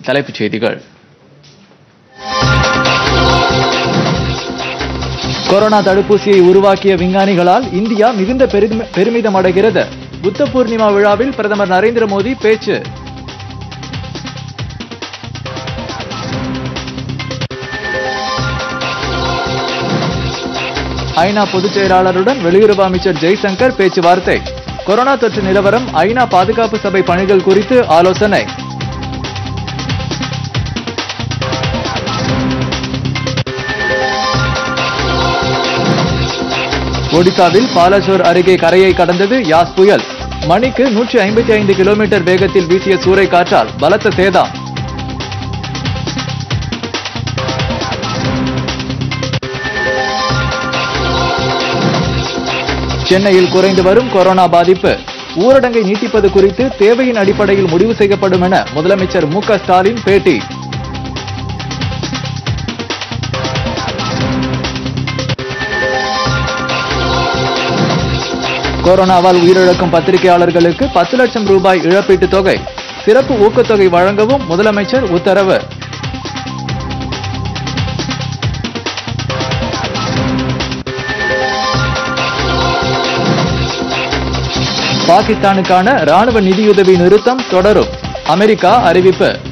தலைப்புச் செய்திகள் கொரோனா தடுப்பூசியை உருவாக்கிய விஞ்ஞானிகளால் இந்தியா மிகுந்த பெரும- பெருமிதம் அடைகிறது புத்த பூர்ணிமா விழாவில் பிரதமர் நரேந்திர மோடி பேச்சு ஐநா பொதுச் செயலாளருடன் வெளியுறவு அமைச்சர் ஜெய்சங்கர் பேச்சுவார்த்தை கொரோனா தொற்று நிலவரம் ஐநா பாதுகாப்பு சபை பணிகள் குறித்து ஆலோசனை ஒடிசாவில் பாலசோர் அருகே கரையை கடந்தது யாஸ் புயல் மணிக்கு நூற்றி ஐம்பத்தி ஐந்து கிலோமீட்டர் வேகத்தில் வீசிய சூறைக்காற்றால் பலத்த சேதம் சென்னையில் குறைந்து வரும் கொரோனா பாதிப்பு ஊரடங்கை நீட்டிப்பது குறித்து தேவையின் அடிப்படையில் முடிவு செய்யப்படும் என முதலமைச்சர் மு க ஸ்டாலின் பேட்டி கொரோனாவால் உயிரிழக்கும் பத்திரிகையாளர்களுக்கு பத்து லட்சம் ரூபாய் இழப்பீட்டுத் தொகை சிறப்பு ஊக்கத்தொகை வழங்கவும் முதலமைச்சர் உத்தரவு பாகிஸ்தானுக்கான ராணுவ நிதியுதவி நிறுத்தம் தொடரும் அமெரிக்கா அறிவிப்பு